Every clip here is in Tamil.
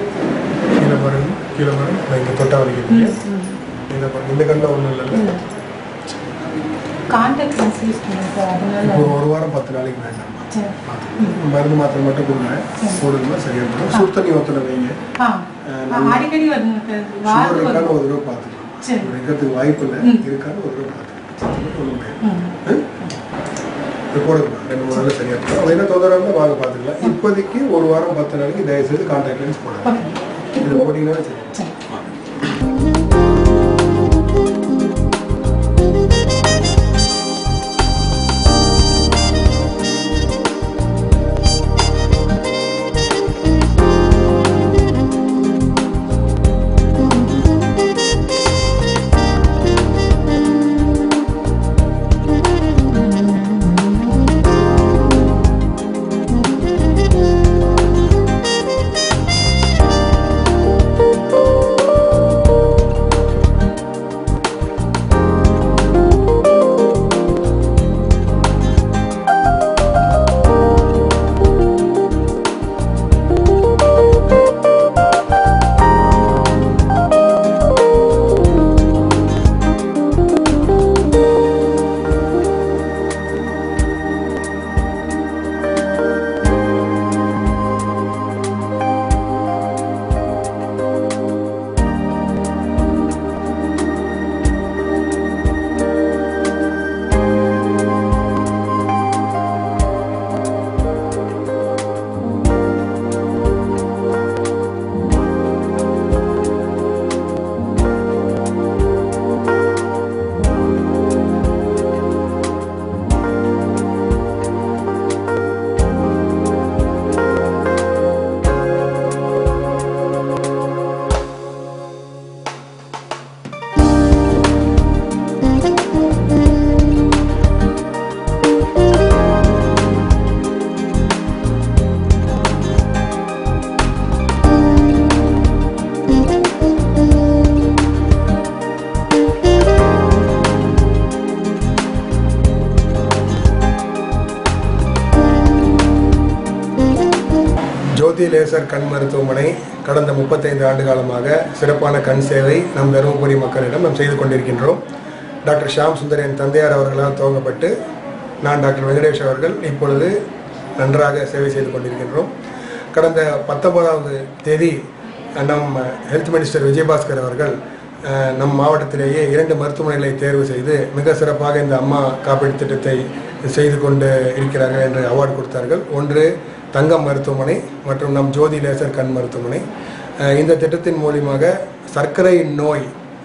கீழே வரும் கீழே வரும் நான் இங்கே தொட்டா வலிக்கிறீங்க இந்த பாருங்க, இந்த கண்ணில் ஒன்றும் இல்லைல்ல கான்டாக்ட் லென்ஸ் யூஸ் பண்ணுறேன் சார் அதனால இப்போ ஒரு வாரம் பத்து நாளைக்கு வேண்டாம் சரி மருந்து மாத்திரை மட்டும் கொடுங்க போடுங்க சரியா போடும் சுடு தண்ணி ஊற்றின வைங்க ஆ ஆ, அடிக்கடி வருதுங்க சார் சுகர் வாரம் இருக்கான்னு வரும் ஒரு தடவை பார்த்துக்கலாம் சரி. இருக்கிறதுக்கு வாய்ப்பு இல்லை ம். இருக்கான்னு ஒரு தடவை பார்த்துக்கலாம் ஒன்றும் ம் இது போடுங்க ரெண்டு மூணு நாள் சரியா இருக்கும் அது என்ன தொந்தரவு இருந்தால் வாங்க பார்த்துக்கலாம் இப்போதைக்கு ஒரு வாரம் பத்து நாளைக்கு தயவுசெய்து கான்டாக்ட் லென்ஸ் போடுங்க ஓகே இது போட்டிங்கன்னா சரி சரி ஜோதி லேசர் கண் மருத்துவமனை கடந்த முப்பத்தைந்து ஆண்டு காலமாக சிறப்பான கண் சேவை நம் தருமபுரி மக்களிடம் நாம் செய்து கொண்டிருக்கின்றோம் டாக்டர் ஷாம் சுந்தர் என் தந்தையார் அவர்களால் துவங்கப்பட்டு நான் டாக்டர் வெங்கடேஷ் அவர்கள் இப்பொழுது நன்றாக சேவை செய்து கொண்டிருக்கின்றோம் கடந்த பத்தொன்பதாவது தேதி நம் ஹெல்த் மினிஸ்டர் விஜயபாஸ்கர் அவர்கள் அஹ், நம் மாவட்டத்திலேயே இரண்டு மருத்துவமனைகளை தேர்வு செய்து மிக சிறப்பாக இந்த அம்மா காப்பீடு திட்டத்தை செய்து கொண்டு இருக்கிறார்கள் என்று அவார்டு கொடுத்தார்கள் ஒன்று தங்கம் மருத்துவமனை மற்றும் நம் ஜோதி லேசர் கண் மருத்துவமனை அஹ், இந்த திட்டத்தின் மூலியமாக சர்க்கரை நோய்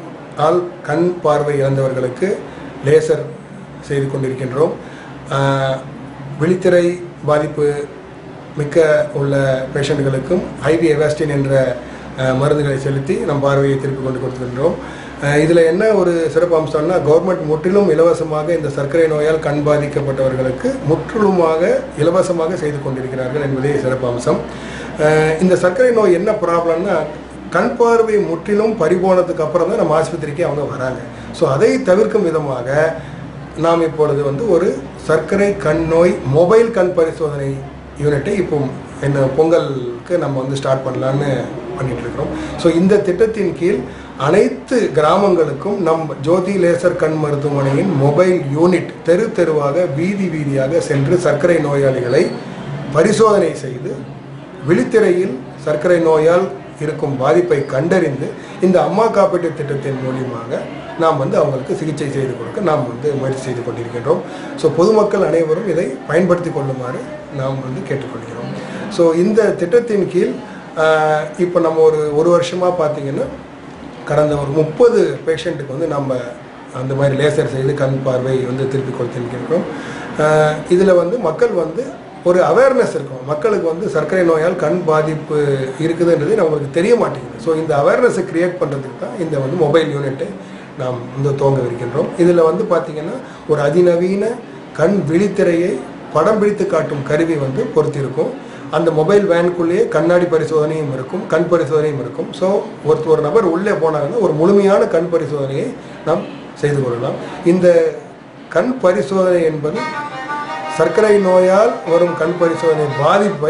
ஆல் கண் பார்வை இழந்தவர்களுக்கு லேசர் செய்து கொண்டிருக்கின்றோம் அஹ், விழித்திரை பாதிப்பு மிக்க உள்ள பேஷண்ட்களுக்கும் ஐவி எவாஸ்டின் என்ற அஹ், மருந்துகளை செலுத்தி நம் பார்வையை திருப்பி கொண்டு கொடுத்துக்கின்றோம் இதில் என்ன ஒரு சிறப்பு அம்சம்னா கவர்மெண்ட் முற்றிலும் இலவசமாக இந்த சர்க்கரை நோயால் கண் பாதிக்கப்பட்டவர்களுக்கு முற்றிலுமாக இலவசமாக செய்து கொண்டிருக்கிறார்கள் என்பதே சிறப்பு அம்சம் அஹ், இந்த சர்க்கரை நோய் என்ன ப்ராப்ளம்னா கண் பார்வை முற்றிலும் பறிபோனதுக்கு அப்புறம் தான் நம்ம ஆஸ்பத்திரிக்கு அவங்க வராங்க ஸோ அதை தவிர்க்கும் விதமாக நாம் இப்பொழுது வந்து ஒரு சர்க்கரை கண் நோய் மொபைல் கண் பரிசோதனை யூனிட்டை இப்போ என்ன பொங்கலுக்கு நம்ம வந்து ஸ்டார்ட் பண்ணலான்னு பண்ணிட்டு இருக்கிறோம் ஸோ இந்த திட்டத்தின் கீழ் அனைத்து கிராமங்களுக்கும் நம் ஜோதி லேசர் கண் மருத்துவமனையின் மொபைல் யூனிட் தெரு தெருவாக வீதி வீதியாக சென்று சர்க்கரை நோயாளிகளை பரிசோதனை செய்து விழித்திரையில் சர்க்கரை நோயால் இருக்கும் பாதிப்பை கண்டறிந்து இந்த அம்மா காப்பீட்டு திட்டத்தின் மூலியமாக நாம் வந்து அவங்களுக்கு சிகிச்சை செய்து கொடுக்க நாம் வந்து முயற்சி செய்து கொண்டிருக்கின்றோம் ஸோ பொதுமக்கள் அனைவரும் இதை பயன்படுத்தி கொள்ளுமாறு நாம் வந்து கேட்டுக்கொள்கிறோம் ஸோ இந்த திட்டத்தின் கீழ் ஆஹ், இப்போ நம்ம ஒரு ஒரு வருஷமாக பார்த்தீங்கன்னா கடந்த ஒரு முப்பது பேஷண்ட்டுக்கு வந்து நம்ம அந்த மாதிரி லேசர் செய்து கண் பார்வை வந்து திருப்பி கொடுத்திருக்கின்றோம் இதில் வந்து மக்கள் வந்து ஒரு அவேர்னஸ் இருக்கும் மக்களுக்கு வந்து சர்க்கரை நோயால் கண் பாதிப்பு இருக்குதுன்றது நம்மளுக்கு தெரிய மாட்டேங்குது ஸோ இந்த அவேர்னஸை கிரியேட் பண்ணுறதுக்கு தான் இந்த வந்து மொபைல் யூனிட்டை நாம் வந்து துவங்க இருக்கின்றோம் இதில் வந்து பார்த்திங்கன்னா ஒரு அதிநவீன கண் விழித்திரையை படம் பிடித்து காட்டும் கருவி வந்து பொருத்தியிருக்கும் அந்த மொபைல் வேனுக்குள்ளேயே கண்ணாடி பரிசோதனையும் இருக்கும் கண் பரிசோதனையும் இருக்கும் ஸோ ஒரு ஒரு நபர் உள்ளே போனாங்கன்னா ஒரு முழுமையான கண் பரிசோதனையை நாம் செய்து கொள்ளலாம் இந்த கண் பரிசோதனை என்பது சர்க்கரை நோயால் வரும் கண் பரிசோதனை பாதிப்பை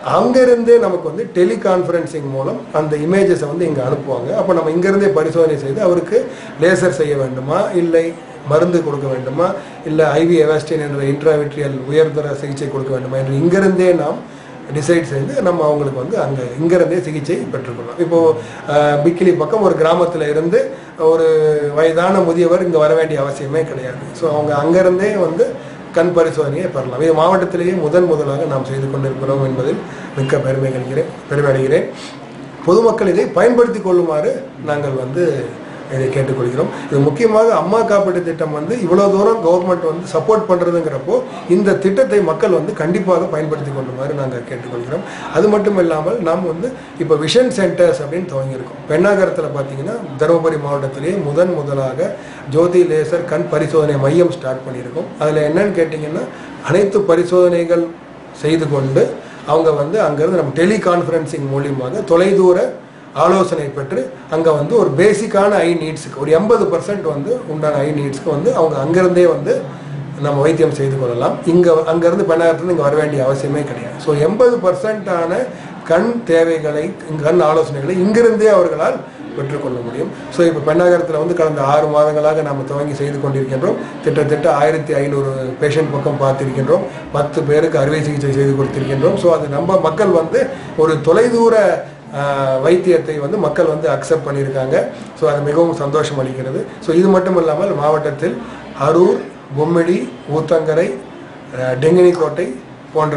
அங்கேருந்தே நமக்கு வந்து டெலிகான்ஃபரன்சிங் மூலம் அந்த இமேஜஸை வந்து இங்கே அனுப்புவாங்க அப்போ நம்ம இங்கேருந்தே பரிசோதனை செய்து அவருக்கு லேசர் செய்ய வேண்டுமா இல்லை மருந்து கொடுக்க வேண்டுமா இல்லை ஐவி எவாஸ்டின் என்ற இன்ட்ராவிட்ரியல் உயர்தர சிகிச்சை கொடுக்க வேண்டுமா என்று இங்கிருந்தே நாம் டிசைட் செய்து நம்ம அவங்களுக்கு வந்து அங்கே இங்கிருந்தே சிகிச்சை பெற்றுக்கொள்ளலாம் இப்போது பிக்கிலி பக்கம் ஒரு கிராமத்தில் இருந்து ஒரு வயதான முதியவர் இங்கே வர வேண்டிய அவசியமே கிடையாது ஸோ அவங்க அங்கேருந்தே வந்து கண் பரிசோதனையை பெறலாம் இது மாவட்டத்திலேயே முதன் முதலாக நாம் செய்து கொண்டிருக்கிறோம் என்பதில் மிக்க பெருமை கொள்கிறேன் பெருமை அடைகிறேன் பொதுமக்கள் இதை பயன்படுத்தி கொள்ளுமாறு நாங்கள் வந்து இதை கேட்டுக்கொள்கிறோம் இது முக்கியமாக அம்மா காப்பீட்டு திட்டம் வந்து இவ்வளோ தூரம் கவர்மெண்ட் வந்து சப்போர்ட் பண்ணுறதுங்கிறப்போ இந்த திட்டத்தை மக்கள் வந்து கண்டிப்பாக பயன்படுத்தி கொள்ளுமாறு நாங்கள் கேட்டுக்கொள்கிறோம் அது மட்டும் இல்லாமல் நாம் வந்து இப்போ விஷன் சென்டர்ஸ் அப்படின்னு துவங்கியிருக்கோம் பெண்ணாகரத்தில் பார்த்தீங்கன்னா தருமபுரி மாவட்டத்திலேயே முதன் முதலாக ஜோதி லேசர் கண் பரிசோதனை மையம் ஸ்டார்ட் பண்ணியிருக்கோம் அதில் என்னன்னு கேட்டிங்கன்னா அனைத்து பரிசோதனைகள் செய்து கொண்டு அவங்க வந்து அங்கேருந்து நம்ம டெலிகான்ஃபரன்சிங் மூலியமாக தொலைதூர ஆலோசனை பெற்று அங்கே வந்து ஒரு பேசிக்கான ஐ நீட்ஸுக்கு ஒரு எண்பது பர்சன்ட் வந்து உண்டான ஐ நீட்ஸ்க்கு வந்து அவங்க அங்கேருந்தே வந்து நம்ம வைத்தியம் செய்து கொள்ளலாம் இங்கே அங்கேருந்து பெண்ணாகத்துலேருந்து இங்கே வர வேண்டிய அவசியமே கிடையாது ஸோ எண்பது பர்சன்டான கண் தேவைகளை கண் ஆலோசனைகளை இங்கிருந்தே அவர்களால் பெற்றுக்கொள்ள முடியும் ஸோ இப்போ பெண்ணாகரத்தில் வந்து கடந்த ஆறு மாதங்களாக நாம் துவங்கி செய்து கொண்டிருக்கின்றோம் கிட்டத்தட்ட ஆயிரத்தி ஐநூறு பேஷண்ட் பக்கம் பார்த்திருக்கின்றோம் பத்து பேருக்கு அறுவை சிகிச்சை செய்து கொடுத்திருக்கின்றோம் ஸோ அது நம்ம மக்கள் வந்து ஒரு தொலைதூர ஆஹ், வைத்தியத்தை வந்து மக்கள் வந்து அக்செப்ட் பண்ணியிருக்காங்க ஸோ அது மிகவும் சந்தோஷம் அளிக்கிறது ஸோ இது மட்டும் இல்லாமல் மாவட்டத்தில் அரூர் பொம்மிடி ஊத்தங்கரை ஆஹ், டெங்கினிக்கோட்டை போன்ற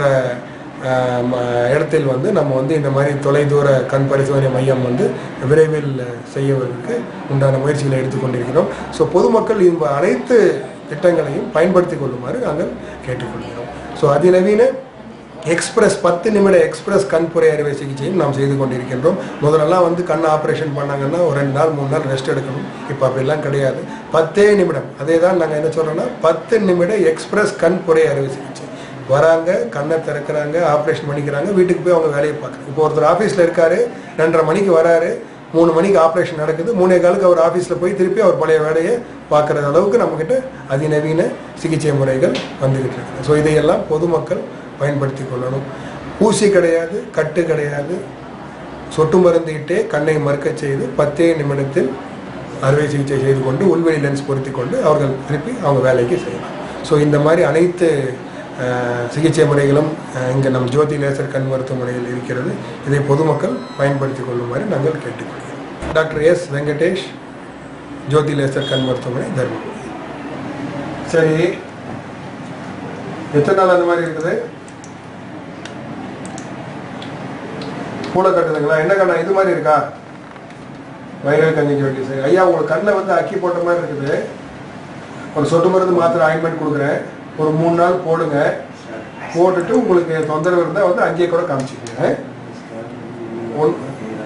ஆஹ், ம- இடத்தில் வந்து நம்ம வந்து இந்த மாதிரி தொலைதூர கண் பரிசோதனை மையம் வந்து விரைவில் செய்வதற்கு உண்டான முயற்சிகளை எடுத்துக்கொண்டிருக்கிறோம் ஸோ பொதுமக்கள் இந்த அனைத்து திட்டங்களையும் பயன்படுத்திக் கொள்ளுமாறு நாங்கள் கேட்டுக்கொள்கிறோம் ஸோ அதிநவீன எக்ஸ்பிரஸ் பத்து நிமிட எக்ஸ்பிரஸ் கண் புரை அறுவை சிகிச்சையும் நாம் செய்து கொண்டிருக்கின்றோம் முதல்லலாம் வந்து கண் ஆப்ரேஷன் பண்ணாங்கன்னா ஒரு ரெண்டு நாள் மூணு நாள் ரெஸ்ட் எடுக்கணும் இப்போ அப்படிலாம் கிடையாது பத்தே நிமிடம் அதே தான் நாங்கள் என்ன சொல்கிறோன்னா பத்து நிமிட எக்ஸ்பிரஸ் கண் புரை அறுவை சிகிச்சை வராங்க கண்ணை திறக்கிறாங்க ஆப்ரேஷன் பண்ணிக்கிறாங்க வீட்டுக்கு போய் அவங்க வேலையை பார்க்குறாங்க இப்போ ஒருத்தர் ஆஃபீஸில் இருக்காரு ரெண்டரை மணிக்கு வராரு மூணு மணிக்கு ஆப்ரேஷன் நடக்குது மூணே காலுக்கு அவர் ஆஃபீஸில் போய் திருப்பி அவர் பழைய வேலையை பார்க்குற அளவுக்கு நம்மக்கிட்ட அதிநவீன சிகிச்சை முறைகள் வந்துக்கிட்டு இருக்கு ஸோ இதையெல்லாம் பொதுமக்கள் பயன்படுத்தி கொள்ளணும் ஊசி கிடையாது கட்டு கிடையாது சொட்டு மருந்திட்டே கண்ணை மறுக்கச் செய்து பத்தே நிமிடத்தில் அறுவை சிகிச்சை செய்து கொண்டு உள்வெளி லென்ஸ் பொருத்தி கொண்டு அவர்கள் திருப்பி அவங்க வேலைக்கு செய்யலாம் ஸோ இந்த மாதிரி அனைத்து அஹ், சிகிச்சை முறைகளும் அஹ், இங்கே நம் ஜோதி லேசர் கண் மருத்துவமனையில் இருக்கிறது இதை பொதுமக்கள் பயன்படுத்தி கொள்ளுமாறு நாங்கள் கேட்டுக்கொள்கிறோம் doctor S Venkatesh Jothi laser கண் மருத்துவமனை தருமபுரி சரி எத்தனை நாள் அந்த மாதிரி இருக்குது பூளை கட்டுதுங்களா என்ன கண்ணா இது மாதிரி இருக்கா வைரல் கஞ்சி சரி ஐயா உங்களுக்கு கண்ணில் வந்து அக்கி போட்ட மாதிரி இருக்குது ஒரு சொட்டு மருந்து மாத்திரை ஆயின்மெண்ட் கொடுக்குறேன் ஒரு மூணு நாள் போடுங்க போட்டுட்டு உங்களுக்கு தொந்தரவு இருந்தால் வந்து அங்கேயே கூட காமிச்சிக்கங்க ஒன்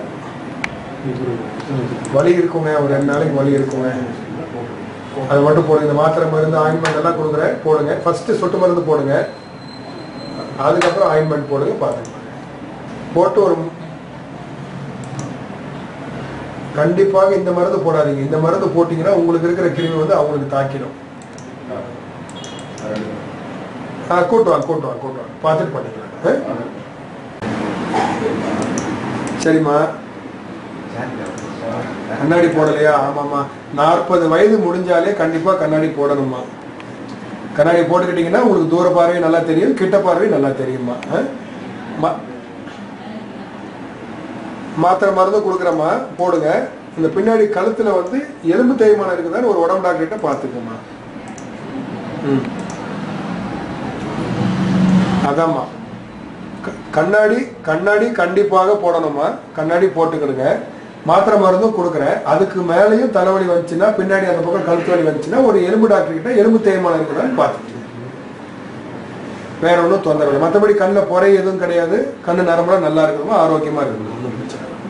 வலி இருக்குங்க ஒரு ரெண்டு நாளைக்கு வலி இருக்குங்க அது மட்டும் போடுங்க இந்த மாத்திரை மருந்து ஆயின்மெண்ட் எல்லாம் கொடுக்குறேன் போடுங்க ஃபர்ஸ்ட் சொட்டு மருந்து போடுங்க அதுக்கப்புறம் ஆயின்மெண்ட் போடுங்க பாருங்க போட்டு ஒரு கண்டிப்பாக இந்த மருந்து போடாதீங்க இந்த மருந்து போட்டீங்கன்னா உங்களுக்கு இருக்கிற கிருமி வந்து அவங்களுக்கு தாக்கிடும் ஆ கூட்டு வாங்க கூட்டு வாங்க கூட்டு வாங்க பார்த்துட்டு பண்ணிக்கலாம் ஆ? சரிம்மா கண்ணாடி போடலையா ஆமாம்மா நாற்பது வயது முடிஞ்சாலே கண்டிப்பா கண்ணாடி போடணுமா கண்ணாடி போட்டுக்கிட்டீங்கன்னா உங்களுக்கு தூர பார்வை நல்லா தெரியும் கிட்ட பார்வை நல்லா தெரியுமா ஆ? ம- மாத்திரை மருந்து கொடுக்குறம்மா போடுங்க இந்த பின்னாடி கழுத்துல வந்து எலும்பு தேய்மானம் இருக்குதான்னு ஒரு உடம்பு டாக்டர் கிட்ட பார்த்துக்கோமா ம் அதாம்மா க- கண்ணாடி கண்ணாடி கண்டிப்பாக போடணுமா கண்ணாடி போட்டுக்கிடுங்க மாத்திரை மருந்தும் கொடுக்குறேன் அதுக்கு மேலேயும் தலைவலி வந்துச்சுன்னா பின்னாடி அந்த பக்கம் கழுத்து வலி வந்துச்சுன்னா ஒரு எலும்பு டாக்டர் கிட்ட எலும்பு தேய்மானம் இருக்குதான்னு பார்த்துக்கோங்க வேற ஒன்றும் தொந்தரவு இல்லை மற்றபடி கண்ணில் புரை எதுவும் கிடையாது கண்ணு நரம்பெல்லாம் நல்லா இருக்கணுமா ஆரோக்கியமா இருக்கணும் ஒன்றும் பிரச்சனை இல்லை